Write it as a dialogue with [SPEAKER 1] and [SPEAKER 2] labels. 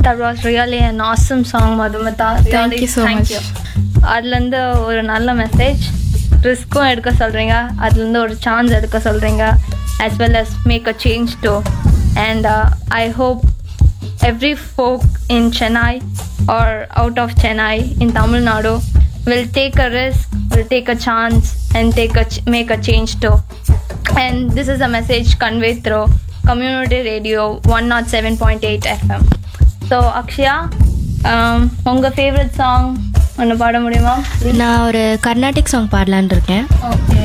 [SPEAKER 1] That was really an awesome song, Madhumata.
[SPEAKER 2] Thank you so much.
[SPEAKER 1] அதுலேருந்து ஒரு நல்ல message ரிஸ்க்கும் எடுக்க சொல்கிறீங்க அதுலேருந்து ஒரு சான்ஸ் எடுக்க சொல்கிறீங்க as well as make a change too. And uh, I hope every folk in Chennai or out of Chennai in Tamil Nadu will take a risk, will take a chance, and take a ch- make a change too. And this is a message conveyed through Community Radio 107.8 FM. So Akshya, um, உங்க favourite song ஒன்று பாட முடியுமா
[SPEAKER 2] நான் ஒரு Carnatic song பாடலான்னு இருக்கேன்
[SPEAKER 1] okay